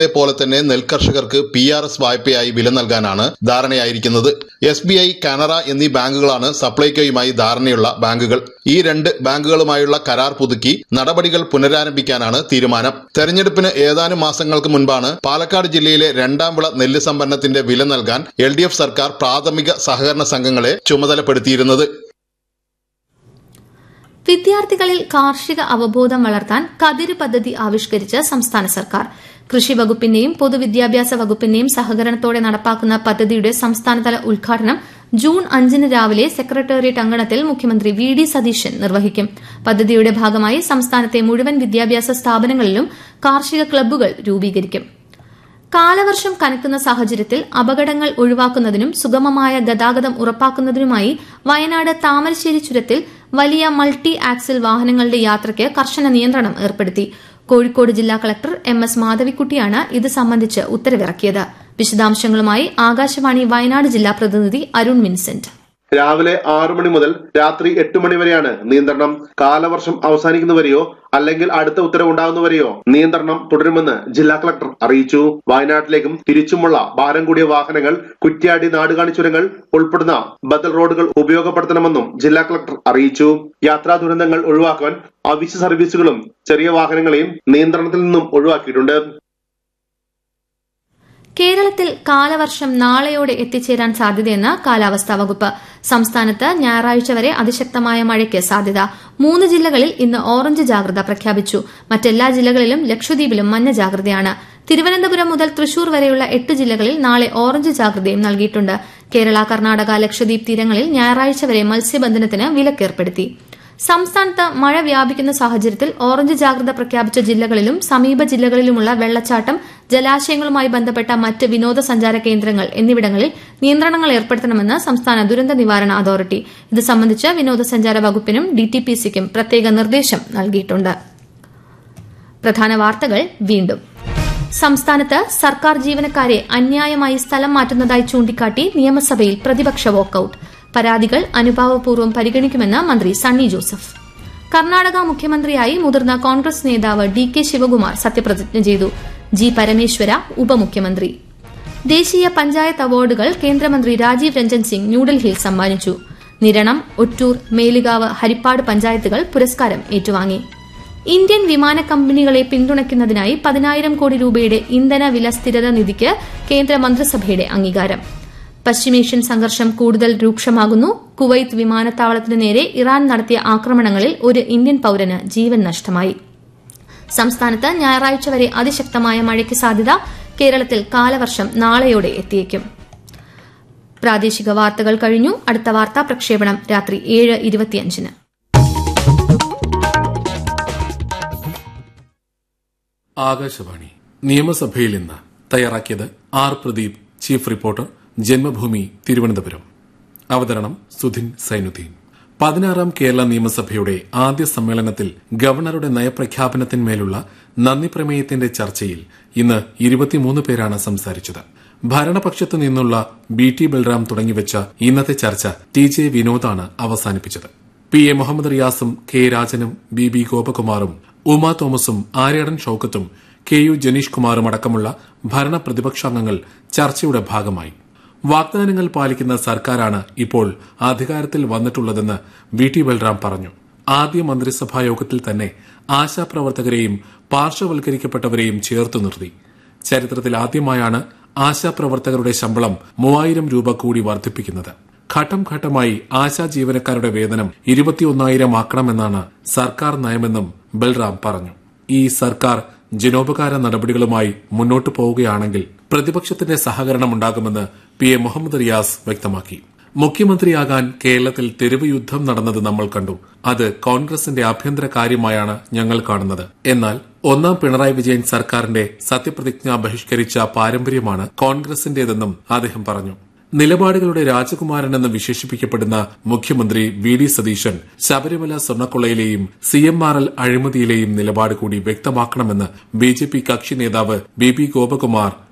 പോലെ തന്നെ നെൽകർഷകർക്ക് പി ആർ എസ് വായ്പയായി വില നൽകാനാണ് ധാരണയായിരിക്കുന്നത് എസ് ബി ഐ കാനറ എന്നീ ബാങ്കുകളാണ് സപ്ലൈകോയുമായി ധാരണയുള്ള ബാങ്കുകൾ ഈ രണ്ട് ബാങ്കുകളുമായുള്ള കരാർ പുതുക്കി നടപടികൾ പുനരാരംഭിക്കാനാണ് തീരുമാനം തെരഞ്ഞെടുപ്പിന് ഏതാനും മാസങ്ങൾക്ക് മുൻപാണ് പാലക്കാട് ജില്ലയിലെ രണ്ടാം വിള നെല്ല് സംഭരണത്തിന്റെ വില നൽകാൻ എൽ ഡി എഫ് സർക്കാർ പ്രാഥമിക സഹകരണ സംഘങ്ങളെ ചുമതലപ്പെടുത്തിയിരുന്നത് വിദ്യാർത്ഥികളിൽ കാർഷിക അവബോധം വളർത്താൻ കതിര് പദ്ധതി ആവിഷ്കരിച്ച് സംസ്ഥാന സർക്കാർ കൃഷി വകുപ്പിന്റെയും പൊതുവിദ്യാഭ്യാസ വകുപ്പിന്റെയും സഹകരണത്തോടെ നടപ്പാക്കുന്ന പദ്ധതിയുടെ സംസ്ഥാനതല ഉദ്ഘാടനം ജൂൺ അഞ്ചിന് രാവിലെ സെക്രട്ടേറിയറ്റ് അങ്കണത്തിൽ മുഖ്യമന്ത്രി വി ഡി സതീശൻ നിർവഹിക്കും പദ്ധതിയുടെ ഭാഗമായി സംസ്ഥാനത്തെ മുഴുവൻ വിദ്യാഭ്യാസ സ്ഥാപനങ്ങളിലും കാർഷിക ക്ലബ്ബുകൾ രൂപീകരിക്കും കാലവർഷം കനക്കുന്ന സാഹചര്യത്തിൽ അപകടങ്ങൾ ഒഴിവാക്കുന്നതിനും സുഗമമായ ഗതാഗതം ഉറപ്പാക്കുന്നതിനുമായി വയനാട് താമരശ്ശേരി ചുരത്തിൽ വലിയ മൾട്ടി ആക്സിൽ വാഹനങ്ങളുടെ യാത്രയ്ക്ക് കർശന നിയന്ത്രണം ഏർപ്പെടുത്തി കോഴിക്കോട് ജില്ലാ കളക്ടർ എം എസ് മാധവിക്കുട്ടിയാണ് ഇത് സംബന്ധിച്ച് ഉത്തരവിറക്കിയത് വിശദാംശങ്ങളുമായി ആകാശവാണി വയനാട് ജില്ലാ പ്രതിനിധി അരുൺ വിൻസെന്റ് രാവിലെ ആറു മണി മുതൽ രാത്രി എട്ട് മണി വരെയാണ് നിയന്ത്രണം കാലവർഷം അവസാനിക്കുന്നവരെയോ അല്ലെങ്കിൽ അടുത്ത ഉത്തരവുണ്ടാകുന്നവരെയോ നിയന്ത്രണം തുടരുമെന്ന് ജില്ലാ കളക്ടർ അറിയിച്ചു വയനാട്ടിലേക്കും തിരിച്ചുമുള്ള ഭാരം കൂടിയ വാഹനങ്ങൾ കുറ്റ്യാടി നാടുകാണി ചുരങ്ങൾ ഉൾപ്പെടുന്ന ബദൽ റോഡുകൾ ഉപയോഗപ്പെടുത്തണമെന്നും ജില്ലാ കളക്ടർ അറിയിച്ചു യാത്രാ ദുരന്തങ്ങൾ ഒഴിവാക്കാൻ അവശ്യ സർവീസുകളും ചെറിയ വാഹനങ്ങളെയും നിയന്ത്രണത്തിൽ നിന്നും ഒഴിവാക്കിയിട്ടുണ്ട് കേരളത്തിൽ കാലവർഷം നാളെയോടെ എത്തിച്ചേരാൻ സാധ്യതയെന്ന് കാലാവസ്ഥാ വകുപ്പ് സംസ്ഥാനത്ത് ഞായറാഴ്ച വരെ അതിശക്തമായ മഴയ്ക്ക് സാധ്യത മൂന്ന് ജില്ലകളിൽ ഇന്ന് ഓറഞ്ച് ജാഗ്രത പ്രഖ്യാപിച്ചു മറ്റെല്ലാ ജില്ലകളിലും ലക്ഷദ്വീപിലും മഞ്ഞ ജാഗ്രതയാണ് തിരുവനന്തപുരം മുതൽ തൃശൂർ വരെയുള്ള എട്ട് ജില്ലകളിൽ നാളെ ഓറഞ്ച് ജാഗ്രതയും നൽകിയിട്ടുണ്ട് കേരള കർണാടക ലക്ഷദ്വീപ് തീരങ്ങളിൽ ഞായറാഴ്ച വരെ മത്സ്യബന്ധനത്തിന് വിലക്കേർപ്പെടുത്തി സംസ്ഥാനത്ത് മഴ വ്യാപിക്കുന്ന സാഹചര്യത്തിൽ ഓറഞ്ച് ജാഗ്രത പ്രഖ്യാപിച്ച ജില്ലകളിലും സമീപ ജില്ലകളിലുമുള്ള വെള്ളച്ചാട്ടം ജലാശയങ്ങളുമായി ബന്ധപ്പെട്ട മറ്റ് വിനോദസഞ്ചാര കേന്ദ്രങ്ങൾ എന്നിവിടങ്ങളിൽ നിയന്ത്രണങ്ങൾ ഏർപ്പെടുത്തണമെന്ന് സംസ്ഥാന ദുരന്ത നിവാരണ അതോറിറ്റി ഇത് സംബന്ധിച്ച് വിനോദസഞ്ചാര വകുപ്പിനും ഡിടിപിസിക്കും പ്രത്യേക നിർദ്ദേശം നൽകിയിട്ടുണ്ട് പ്രധാന വാർത്തകൾ വീണ്ടും സംസ്ഥാനത്ത് സർക്കാർ ജീവനക്കാരെ അന്യായമായി സ്ഥലം മാറ്റുന്നതായി ചൂണ്ടിക്കാട്ടി നിയമസഭയിൽ പ്രതിപക്ഷ വാക്കൌട്ട് പരാതികൾ അനുഭാവപൂർവ്വം പരിഗണിക്കുമെന്ന് മന്ത്രി സണ്ണി ജോസഫ് കർണാടക മുഖ്യമന്ത്രിയായി മുതിർന്ന കോൺഗ്രസ് നേതാവ് ഡി കെ ശിവകുമാർ സത്യപ്രതിജ്ഞ ചെയ്തു ജി പരമേശ്വര ഉപമുഖ്യമന്ത്രി ദേശീയ പഞ്ചായത്ത് അവാർഡുകൾ കേന്ദ്രമന്ത്രി രാജീവ് രഞ്ജൻ സിംഗ് ന്യൂഡൽഹിയിൽ സമ്മാനിച്ചു നിരണം ഒറ്റൂർ മേലുകാവ് ഹരിപ്പാട് പഞ്ചായത്തുകൾ പുരസ്കാരം ഏറ്റുവാങ്ങി ഇന്ത്യൻ വിമാന കമ്പനികളെ പിന്തുണയ്ക്കുന്നതിനായി പതിനായിരം കോടി രൂപയുടെ ഇന്ധന വില സ്ഥിരത നിധിക്ക് കേന്ദ്ര മന്ത്രിസഭയുടെ അംഗീകാരം പശ്ചിമേഷ്യൻ സംഘർഷം കൂടുതൽ രൂക്ഷമാകുന്നു കുവൈത്ത് വിമാനത്താവളത്തിനു നേരെ ഇറാൻ നടത്തിയ ആക്രമണങ്ങളിൽ ഒരു ഇന്ത്യൻ പൌരന് ജീവൻ നഷ്ടമായി സംസ്ഥാനത്ത് ഞായറാഴ്ച വരെ അതിശക്തമായ മഴയ്ക്ക് സാധ്യത കേരളത്തിൽ കാലവർഷം നാളെയോടെ എത്തിയേക്കും പ്രാദേശിക വാർത്തകൾ കഴിഞ്ഞു അടുത്ത വാർത്താ പ്രക്ഷേപണം രാത്രി ഏഴ് ഇരുപത്തിയഞ്ചിന് ആകാശവാണി നിയമസഭയിൽ ഇന്ന് തയ്യാറാക്കിയത് R Pradeep chief reporter Janmabhumi Thiruvananthapuram അവതരണം സുധിൻ സൈനുദ്ദീൻ പതിനാറാം കേരള നിയമസഭയുടെ ആദ്യ സമ്മേളനത്തിൽ ഗവർണറുടെ നയപ്രഖ്യാപനത്തിന്മേലുള്ള നന്ദി പ്രമേയത്തിന്റെ ചർച്ചയിൽ ഇന്ന് ഇരുപത്തിമൂന്ന് പേരാണ് സംസാരിച്ചത് ഭരണപക്ഷത്തു നിന്നുള്ള ബി ടി ബൽറാം തുടങ്ങിവെച്ച ഇന്നത്തെ ചർച്ച ടി ജെ വിനോദാണ് അവസാനിപ്പിച്ചത് പി എ മുഹമ്മദ് റിയാസും കെ രാജനും ബി ബി ഗോപകുമാറും ഉമാ തോമസും ആര്യാടൻ ഷൌക്കത്തും കെ യു ജനീഷ് കുമാറും അടക്കമുള്ള ഭരണ പ്രതിപക്ഷാംഗങ്ങൾ ചർച്ചയുടെ ഭാഗമായി വാഗ്ദാനങ്ങൾ പാലിക്കുന്ന സർക്കാരാണ് ഇപ്പോൾ അധികാരത്തിൽ വന്നിട്ടുള്ളതെന്ന് വി ടി ബൽറാം പറഞ്ഞു ആദ്യ മന്ത്രിസഭാ യോഗത്തിൽ തന്നെ ആശാപ്രവർത്തകരെയും പാർശ്വവൽക്കരിക്കപ്പെട്ടവരെയും ചേർത്തു നിർത്തി ചരിത്രത്തിൽ ആദ്യമായാണ് ആശാപ്രവർത്തകരുടെ ശമ്പളം മൂവായിരം രൂപ കൂടി വർദ്ധിപ്പിക്കുന്നത് ഘട്ടം ഘട്ടമായി ആശാ ജീവനക്കാരുടെ വേതനം ഇരുപത്തിയൊന്നായിരം ആക്കണമെന്നാണ് സർക്കാർ നയമെന്നും ബൽറാം പറഞ്ഞു ഈ സർക്കാർ ജനോപകാര നടപടികളുമായി മുന്നോട്ടു പോവുകയാണെങ്കിൽ പ്രതിപക്ഷത്തിന്റെ സഹകരണമുണ്ടാകുമെന്ന് പി എ മുഹമ്മദ് റിയാസ് വ്യക്തമാക്കി മുഖ്യമന്ത്രിയാകാൻ കേരളത്തിൽ തെരുവ് യുദ്ധം നടന്നത് നമ്മൾ കണ്ടു അത് കോൺഗ്രസിന്റെ ആഭ്യന്തര കാര്യമായാണ് ഞങ്ങൾ കാണുന്നത് എന്നാൽ ഒന്നാം പിണറായി വിജയൻ സർക്കാരിന്റെ സത്യപ്രതിജ്ഞ ബഹിഷ്കരിച്ച പാരമ്പര്യമാണ് കോൺഗ്രസിന്റേതെന്നും അദ്ദേഹം പറഞ്ഞു നിലപാടുകളുടെ രാജകുമാരനെന്ന് വിശേഷിപ്പിക്കപ്പെടുന്ന മുഖ്യമന്ത്രി വി ഡി സതീശൻ ശബരിമല സ്വർണ്ണക്കൊള്ളയിലെയും സി എം ആർ എൽ അഴിമതിയിലെയും നിലപാട് കൂടി വ്യക്തമാക്കണമെന്ന് ബി ജെ പി കക്ഷി നേതാവ് ബി ബി ഗോപകുമാർ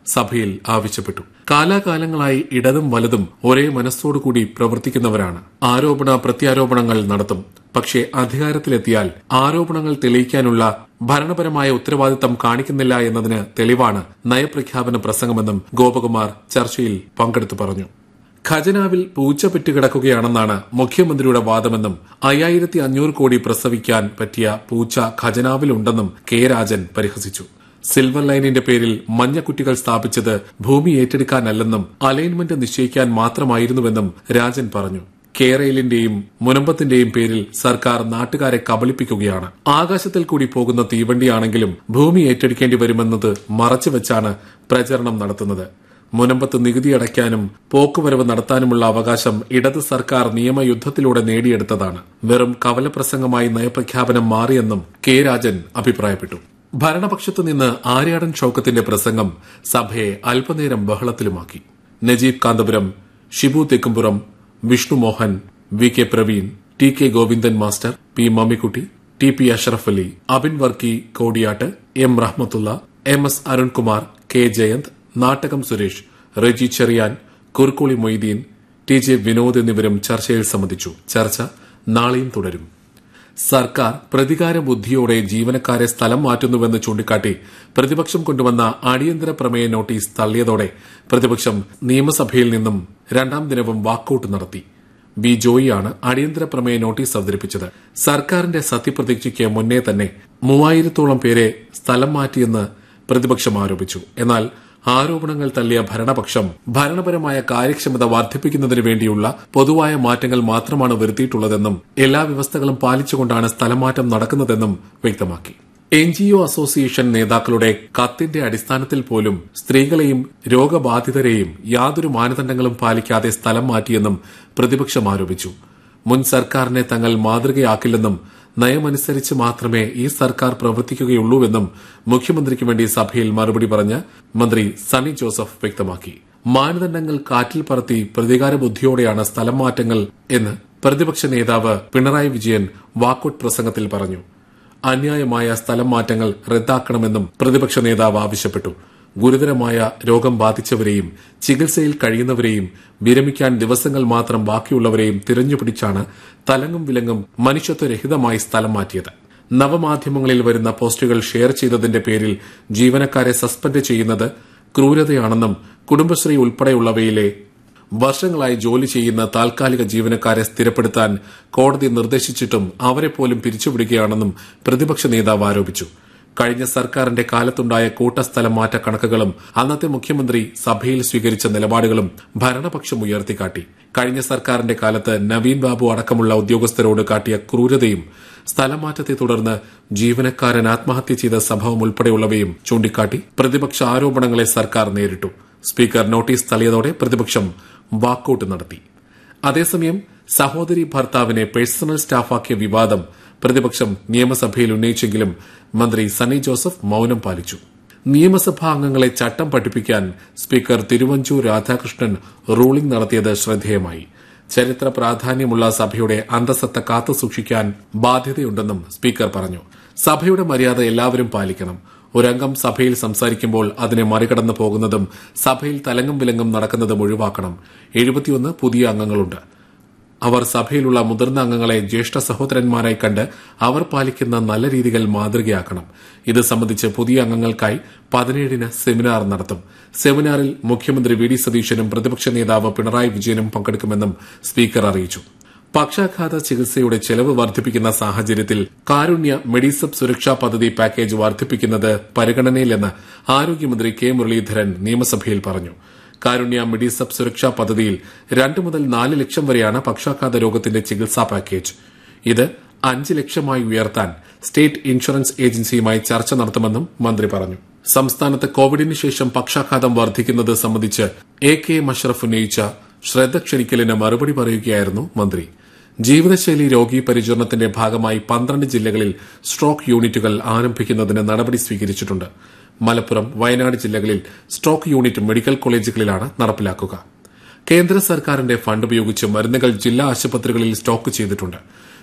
സഭയിൽ ആവശ്യപ്പെട്ടു കാലാകാലങ്ങളായി ഇടതും വലതും ഒരേ മനസ്സോടുകൂടി പ്രവർത്തിക്കുന്നവരാണ് ആരോപണ പ്രത്യാരോപണങ്ങൾ നടത്തും പക്ഷേ അധികാരത്തിലെത്തിയാൽ ആരോപണങ്ങൾ തെളിയിക്കാനുള്ള ഭരണപരമായ ഉത്തരവാദിത്തം കാണിക്കുന്നില്ല എന്നതിന് തെളിവാണ് നയപ്രഖ്യാപന പ്രസംഗമെന്നും ഗോപകുമാർ ചർച്ചയിൽ പങ്കെടുത്തു പറഞ്ഞു ഖജനാവിൽ പൂച്ച പെറ്റുകിടക്കുകയാണെന്നാണ് മുഖ്യമന്ത്രിയുടെ വാദമെന്നും അയ്യായിരത്തി അഞ്ഞൂറ് കോടി പ്രസവിക്കാൻ പറ്റിയ പൂച്ച ഖജനാവിലുണ്ടെന്നും കെ രാജൻ പരിഹസിച്ചു സിൽവർ ലൈനിന്റെ പേരിൽ മഞ്ഞക്കുട്ടികൾ സ്ഥാപിച്ചത് ഭൂമി ഏറ്റെടുക്കാനല്ലെന്നും അലൈൻമെന്റ് നിശ്ചയിക്കാൻ മാത്രമായിരുന്നുവെന്നും രാജൻ പറഞ്ഞു കേരളിന്റെയും മുനമ്പത്തിന്റെയും പേരിൽ സർക്കാർ നാട്ടുകാരെ കബളിപ്പിക്കുകയാണ് ആകാശത്തിൽ കൂടി പോകുന്ന തീവണ്ടിയാണെങ്കിലും ഭൂമി ഏറ്റെടുക്കേണ്ടി വരുമെന്നത് മറച്ചുവെച്ചാണ് പ്രചരണം നടത്തുന്നത് മുനമ്പത്ത് നികുതി അടയ്ക്കാനും പോക്കുവരവ് നടത്താനുമുള്ള അവകാശം ഇടത് സർക്കാർ നിയമയുദ്ധത്തിലൂടെ നേടിയെടുത്തതാണ് വെറും കവലപ്രസംഗമായി നയപ്രഖ്യാപനം മാറിയെന്നും കെ രാജൻ അഭിപ്രായപ്പെട്ടു ഭരണപക്ഷത്തു നിന്ന് ആര്യാടൻ ഷൌക്കത്തിന്റെ പ്രസംഗം സഭയെ അല്പനേരം ബഹളത്തിലുമാക്കി Najeeb Kanthapuram Shibu Thekkumpuram Vishnu Mohan V K Praveen T K Govindan master P Mammikutty T P Ashraf Ali Abin Varkey Kodiyattu M Rahmathulla M S Arunkumar K Jayanth Nattakam Suresh Reji Cherian Kurukkoli Moideen T J Vinod എന്നിവരും ചർച്ചയിൽ സംബന്ധിച്ചു ചർച്ച നാളെയും തുടരും സർക്കാർ പ്രതികാര ബുദ്ധിയോടെ ജീവനക്കാരെ സ്ഥലം മാറ്റുന്നുവെന്ന് ചൂണ്ടിക്കാട്ടി പ്രതിപക്ഷം കൊണ്ടുവന്ന അടിയന്തര പ്രമേയ നോട്ടീസ് തള്ളിയതോടെ പ്രതിപക്ഷം നിയമസഭയിൽ നിന്നും രണ്ടാം ദിനവും വാക്കൌട്ട് നടത്തി ബി ജോയിയാണ് അടിയന്തര പ്രമേയ നോട്ടീസ് അവതരിപ്പിച്ചത് സർക്കാരിന്റെ സത്യപ്രതിജ്ഞയ്ക്ക് മുന്നേ തന്നെ മൂവായിരത്തോളം പേരെ സ്ഥലം മാറ്റിയെന്ന് പ്രതിപക്ഷം ആരോപിച്ചു എന്നാൽ ആരോപണങ്ങൾ തള്ളിയ ഭരണപക്ഷം ഭരണപരമായ കാര്യക്ഷമത വർദ്ധിപ്പിക്കുന്നതിന് വേണ്ടിയുള്ള പൊതുവായ മാറ്റങ്ങൾ മാത്രമാണ് വരുത്തിയിട്ടുള്ളതെന്നും എല്ലാ വ്യവസ്ഥകളും പാലിച്ചുകൊണ്ടാണ് സ്ഥലമാറ്റം നടക്കുന്നതെന്നും വ്യക്തമാക്കി എൻ ജി ഒ അസോസിയേഷൻ നേതാക്കളുടെ കത്തിന്റെ അടിസ്ഥാനത്തിൽ പോലും സ്ത്രീകളെയും രോഗബാധിതരെയും യാതൊരു മാനദണ്ഡങ്ങളും പാലിക്കാതെ സ്ഥലം മാറ്റിയെന്നും പ്രതിപക്ഷം ആരോപിച്ചു മുൻ സർക്കാരിനെ തങ്ങൾ മാതൃകയാക്കില്ലെന്നും നയമനുസരിച്ച് മാത്രമേ ഈ സർക്കാർ പ്രവർത്തിക്കുകയുള്ളൂവെന്നും മുഖ്യമന്ത്രിക്ക് വേണ്ടി സഭയിൽ മറുപടി പറഞ്ഞ മന്ത്രി സണ്ണി ജോസഫ് വ്യക്തമാക്കി മാനദണ്ഡങ്ങൾ കാറ്റിൽ പറത്തി പ്രതികാര ബുദ്ധിയോടെയാണ് സ്ഥലം മാറ്റങ്ങൾ എന്ന് പ്രതിപക്ഷ നേതാവ് പിണറായി വിജയൻ വാക്കൌട്ട് പ്രസംഗത്തിൽ പറഞ്ഞു അന്യായമായ സ്ഥലം മാറ്റങ്ങൾ റദ്ദാക്കണമെന്നും പ്രതിപക്ഷ നേതാവ് ആവശ്യപ്പെട്ടു ഗുരുതരമായ രോഗം ബാധിച്ചവരെയും ചികിത്സയിൽ കഴിയുന്നവരെയും വിരമിക്കാൻ ദിവസങ്ങൾ മാത്രം ബാക്കിയുള്ളവരെയും തിരഞ്ഞുപിടിച്ചാണ് തലങ്ങും വിലങ്ങും മനുഷ്യത്വരഹിതമായി സ്ഥലം മാറ്റിയത് നവമാധ്യമങ്ങളിൽ വരുന്ന പോസ്റ്റുകൾ ഷെയർ ചെയ്തതിന്റെ പേരിൽ ജീവനക്കാരെ സസ്പെൻഡ് ചെയ്യുന്നത് ക്രൂരതയാണെന്നും കുടുംബശ്രീ ഉൾപ്പെടെയുള്ളവയിലെ വർഷങ്ങളായി ജോലി ചെയ്യുന്ന താൽക്കാലിക ജീവനക്കാരെ സ്ഥിരപ്പെടുത്താൻ കോടതി നിർദ്ദേശിച്ചിട്ടും അവരെ പോലും പിരിച്ചുവിടുകയാണെന്നും പ്രതിപക്ഷ നേതാവ് ആരോപിച്ചു കഴിഞ്ഞ സർക്കാരിന്റെ കാലത്തുണ്ടായ കൂട്ടസ്ഥലം മാറ്റ കണക്കുകളും അന്നത്തെ മുഖ്യമന്ത്രി സഭയിൽ സ്വീകരിച്ച നിലപാടുകളും ഭരണപക്ഷം ഉയർത്തിക്കാട്ടി കഴിഞ്ഞ സർക്കാരിന്റെ കാലത്ത് നവീൻ ബാബു അടക്കമുള്ള ഉദ്യോഗസ്ഥരോട് കാട്ടിയ ക്രൂരതയും സ്ഥലമാറ്റത്തെ തുടർന്ന് ജീവനക്കാരൻ ആത്മഹത്യ ചെയ്ത സംഭവം ഉൾപ്പെടെയുള്ളവയും ചൂണ്ടിക്കാട്ടി പ്രതിപക്ഷ ആരോപണങ്ങളെ സർക്കാർ നേരിട്ടു സ്പീക്കർ നോട്ടീസ് തള്ളിയതോടെ പ്രതിപക്ഷം വാക്കൌട്ട് നടത്തി അതേസമയം സഹോദരി ഭർത്താവിനെ പേഴ്സണൽ സ്റ്റാഫാക്കിയ വിവാദം പ്രതിപക്ഷം നിയമസഭയിൽ ഉന്നയിച്ചെങ്കിലും മന്ത്രി സണ്ണി ജോസഫ് മൌനം പാലിച്ചു നിയമസഭാ അംഗങ്ങളെ ചട്ടം പഠിപ്പിക്കാൻ സ്പീക്കർ തിരുവഞ്ചൂർ രാധാകൃഷ്ണൻ റൂളിംഗ് നടത്തിയത് ശ്രദ്ധേയമായി ചരിത്ര പ്രാധാന്യമുള്ള സഭയുടെ അന്തസത്ത കാത്തുസൂക്ഷിക്കാൻ ബാധ്യതയുണ്ടെന്നും സ്പീക്കർ പറഞ്ഞു സഭയുടെ മര്യാദ എല്ലാവരും പാലിക്കണം ഒരംഗം സഭയിൽ സംസാരിക്കുമ്പോൾ അതിനെ മറികടന്നു പോകുന്നതും സഭയിൽ തലങ്ങും വിലങ്ങും നടക്കുന്നതും ഒഴിവാക്കണം എഴുപത്തിയൊന്ന് പുതിയ അംഗങ്ങളുണ്ട് അവർ സഭയിലുള്ള മുതിർന്ന അംഗങ്ങളെ ജ്യേഷ്ഠ സഹോദരന്മാരായി കണ്ട് അവർ പാലിക്കുന്ന നല്ല രീതികൾ മാതൃകയാക്കണം ഇത് സംബന്ധിച്ച് പുതിയ അംഗങ്ങൾക്കായി പതിനേഴിന് സെമിനാർ നടത്തും സെമിനാറിൽ മുഖ്യമന്ത്രി വി ഡി സതീശനും പ്രതിപക്ഷ നേതാവ് പിണറായി വിജയനും പങ്കെടുക്കുമെന്നും സ്പീക്കർ അറിയിച്ചു പക്ഷാഘാത ചികിത്സയുടെ ചെലവ് വർദ്ധിപ്പിക്കുന്ന സാഹചര്യത്തിൽ കാരുണ്യ മെഡിസബ് സുരക്ഷാ പദ്ധതി പാക്കേജ് വർദ്ധിപ്പിക്കുന്നത് പരിഗണനയിലെന്ന് ആരോഗ്യമന്ത്രി കെ മുരളീധരൻ നിയമസഭയിൽ പറഞ്ഞു കാരുണ്യ മെഡിസബ് സുരക്ഷാ പദ്ധതിയിൽ രണ്ട് മുതൽ നാല് ലക്ഷം വരെയാണ് പക്ഷാഘാത രോഗത്തിന്റെ ചികിത്സാ പാക്കേജ് ഇത് അഞ്ച് ലക്ഷമായി ഉയർത്താൻ സ്റ്റേറ്റ് ഇൻഷുറൻസ് ഏജൻസിയുമായി ചർച്ച നടത്തുമെന്നും മന്ത്രി പറഞ്ഞു സംസ്ഥാനത്ത് കോവിഡിന് ശേഷം പക്ഷാഘാതം വർദ്ധിക്കുന്നത് സംബന്ധിച്ച് എ കെ മഷറഫ് ഉന്നയിച്ച ശ്രദ്ധ ക്ഷണിക്കലിന് മറുപടി പറയുകയായിരുന്നു മന്ത്രി ജീവിതശൈലി രോഗി പരിചരണത്തിന്റെ ഭാഗമായി പന്ത്രണ്ട് ജില്ലകളിൽ സ്ട്രോക്ക് യൂണിറ്റുകൾ ആരംഭിക്കുന്നതിന് നടപടി സ്വീകരിച്ചിട്ടുണ്ട് മലപ്പുറം വയനാട് ജില്ലകളിൽ സ്ട്രോക്ക് യൂണിറ്റ് മെഡിക്കൽ കോളേജുകളിലാണ് നടപ്പിലാക്കുക കേന്ദ്ര സർക്കാരിന്റെ ഫണ്ട് ഉപയോഗിച്ച് മരുന്നുകൾ ജില്ലാ ആശുപത്രികളിൽ സ്റ്റോക്ക് ചെയ്തിട്ടുണ്ട്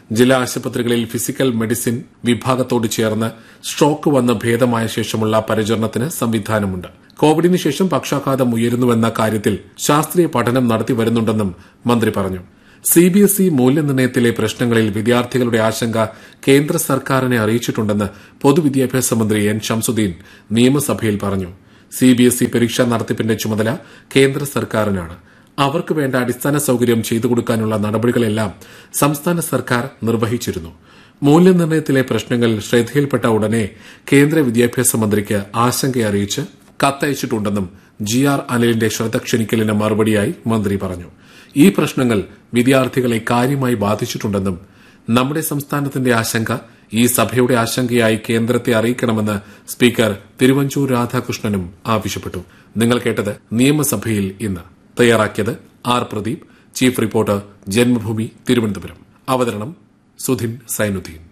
ജില്ലാ ആശുപത്രികളിൽ ഫിസിക്കൽ മെഡിസിൻ വിഭാഗത്തോട് ചേർന്ന് സ്ട്രോക്ക് വന്ന് ഭേദമായ ശേഷമുള്ള പരിചരണത്തിന് സംവിധാനമുണ്ട് കോവിഡിന് ശേഷം പക്ഷാഘാതം ഉയരുന്നുവെന്ന കാര്യത്തിൽ ശാസ്ത്രീയ പഠനം നടത്തിവരുന്നുണ്ടെന്നും മന്ത്രി പറഞ്ഞു സിബിഎസ്ഇ മൂല്യനിർണ്ണയത്തിലെ പ്രശ്നങ്ങളിൽ വിദ്യാർത്ഥികളുടെ ആശങ്ക കേന്ദ്ര സർക്കാരിനെ അറിയിച്ചിട്ടുണ്ടെന്ന് പൊതുവിദ്യാഭ്യാസ മന്ത്രി എൻ ഷംസുദ്ദീൻ നിയമസഭയിൽ പറഞ്ഞു സിബിഎസ്ഇ പരീക്ഷാ നടത്തിപ്പിന്റെ ചുമതല കേന്ദ്ര സർക്കാരിനാണ് അവർക്ക് വേണ്ട അടിസ്ഥാന സൌകര്യം ചെയ്തു കൊടുക്കാനുള്ള നടപടികളെല്ലാം സംസ്ഥാന സർക്കാർ നിർവഹിച്ചിരുന്നു മൂല്യനിർണ്ണയത്തിലെ പ്രശ്നങ്ങൾ ശ്രദ്ധയിൽപ്പെട്ട ഉടനെ കേന്ദ്ര വിദ്യാഭ്യാസ മന്ത്രിക്ക് ആശങ്ക അറിയിച്ച് കത്തയച്ചിട്ടുണ്ടെന്നും ജി ആർ അനിലിന്റെ ശ്രദ്ധ ക്ഷണിക്കലിന് മറുപടിയായി മന്ത്രി പറഞ്ഞു ഈ പ്രശ്നങ്ങൾ വിദ്യാർത്ഥികളെ കാര്യമായി ബാധിച്ചിട്ടുണ്ടെന്നും നമ്മുടെ സംസ്ഥാനത്തിന്റെ ആശങ്ക ഈ സഭയുടെ ആശങ്കയായി കേന്ദ്രത്തെ അറിയിക്കണമെന്ന് സ്പീക്കർ തിരുവഞ്ചൂർ രാധാകൃഷ്ണനും ആവശ്യപ്പെട്ടു നിങ്ങൾ കേട്ടത് നിയമസഭയിൽ ഇന്ന് തയ്യാറാക്കിയത് R Pradeep chief reporter Janmabhumi Thiruvananthapuram അവതരണം സുധിൻ സൈനുദ്ദീൻ